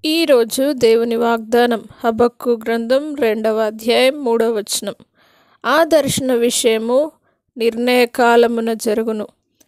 ఈరోజు దేవుని వాగ్దానం హబక్కు గ్రంథం రెండవ అధ్యాయం మూడవ వచనం ఆ దర్శన విషయము నిర్ణయ కాలమున జరుగును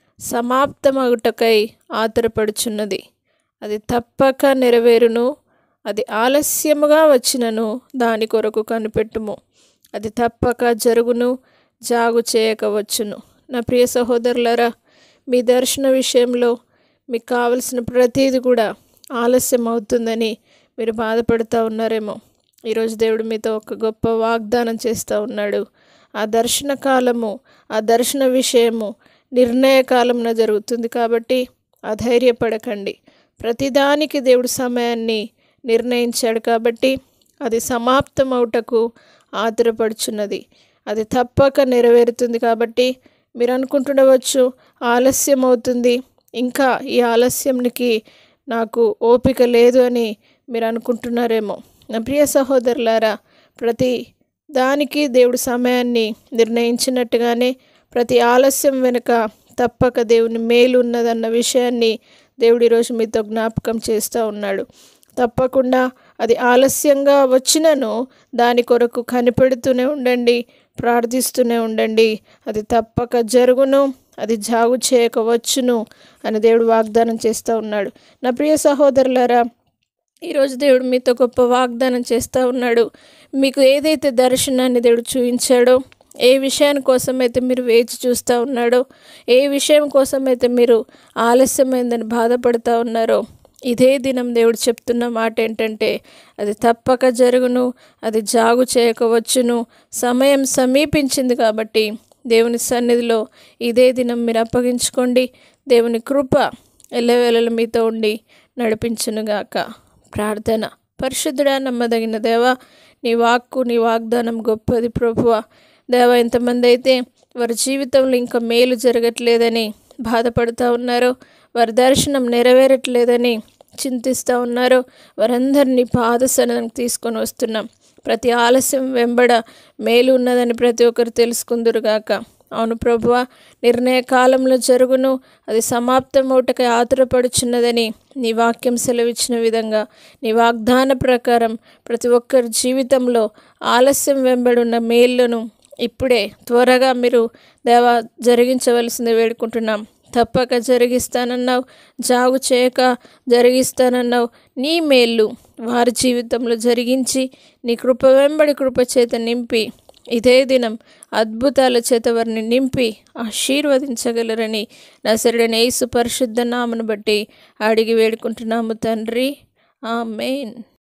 సమాప్తమగుటకై ఆతురపడుచున్నది అది తప్పక నెరవేరును అది ఆలస్యముగా వచ్చినను దాని కొరకు కనిపెట్టుము అది తప్పక జరుగును జాగు చేయకవచ్చును నా ప్రియ సహోదరులరా మీ దర్శన విషయంలో మీకు కావలసిన ప్రతీది కూడా ఆలస్యం అవుతుందని మీరు బాధపడుతూ ఉన్నారేమో ఈరోజు దేవుడు మీతో ఒక గొప్ప వాగ్దానం చేస్తూ ఉన్నాడు ఆ దర్శన కాలము ఆ దర్శన విషయము నిర్ణయ కాలమున జరుగుతుంది కాబట్టి అధైర్యపడకండి ప్రతిదానికి దేవుడు సమయాన్ని నిర్ణయించాడు కాబట్టి అది సమాప్తమవుటకు ఆతురపడుచున్నది అది తప్పక నెరవేరుతుంది కాబట్టి మీరు అనుకుంటుండవచ్చు ఆలస్యం అవుతుంది ఇంకా ఈ ఆలస్యంకి నాకు ఓపిక లేదు అని మీరు అనుకుంటున్నారేమో నా ప్రియ సహోదరులారా ప్రతి దానికి దేవుడు సమయాన్ని నిర్ణయించినట్టుగానే ప్రతి ఆలస్యం వెనుక తప్పక దేవుని మేలు ఉన్నదన్న విషయాన్ని దేవుడు ఈరోజు మీతో జ్ఞాపకం చేస్తూ ఉన్నాడు తప్పకుండా అది ఆలస్యంగా వచ్చినను దాని కొరకు కనిపెడుతూనే ఉండండి ప్రార్థిస్తూనే ఉండండి అది తప్పక జరుగును అది జాగు చేయకవచ్చును అని దేవుడు వాగ్దానం చేస్తూ ఉన్నాడు నా ప్రియ సహోదరులారా ఈరోజు దేవుడు మీతో గొప్ప వాగ్దానం చేస్తూ ఉన్నాడు మీకు ఏదైతే దర్శనాన్ని దేవుడు చూపించాడో ఏ విషయాని కోసమైతే మీరు వేచి చూస్తూ ఉన్నాడో ఏ విషయం కోసమైతే మీరు ఆలస్యమైందని బాధపడుతూ ఉన్నారో ఇదే దినం దేవుడు చెప్తున్న మాట ఏంటంటే అది తప్పక జరుగును అది జాగు చేయకవచ్చును సమయం సమీపించింది కాబట్టి దేవుని సన్నిధిలో ఇదే దినం మీరు అప్పగించుకోండి దేవుని కృప ఎల్లవేళల మీతో ఉండి నడిపించునుగాక ప్రార్థన పరిశుద్ధుడా నమ్మదగిన దేవా నీ వాక్కు నీ వాగ్దానం గొప్పది ప్రభువ దేవ ఎంతమంది అయితే వారి జీవితంలో ఇంకా మేలు జరగట్లేదని బాధపడుతూ ఉన్నారో వారి దర్శనం నెరవేరట్లేదని చింతిస్తూ ఉన్నారో వారందరినీ పాదసనానికి తీసుకొని వస్తున్నాం ప్రతి ఆలస్యం వెంబడ మేలు ఉన్నదని ప్రతి ఒక్కరు తెలుసుకుందురుగాక అవును ప్రభువ నిర్ణయ కాలంలో జరుగును అది సమాప్తమవుటకై ఆతురపడుచున్నదని నీ వాక్యం సెలవిచ్చిన విధంగా నీ వాగ్దాన ప్రకారం ప్రతి ఒక్కరి జీవితంలో ఆలస్యం వెంబడున్న మేళ్లను ఇప్పుడే త్వరగా మీరు దేవ జరిగించవలసింది వేడుకుంటున్నాం తప్పక జరిగిస్తానన్నావు జాగు చేయక జరిగిస్తానన్నావు నీ మేళ్ళు వారి జీవితంలో జరిగించి నీ కృప వెంబడి కృప చేత నింపి ఇదే దినం అద్భుతాల చేత వారిని నింపి ఆశీర్వదించగలరని నా సరైన యేసు పరిశుద్ధ నామను బట్టి అడిగి వేడుకుంటున్నాము తండ్రి ఆ మెయిన్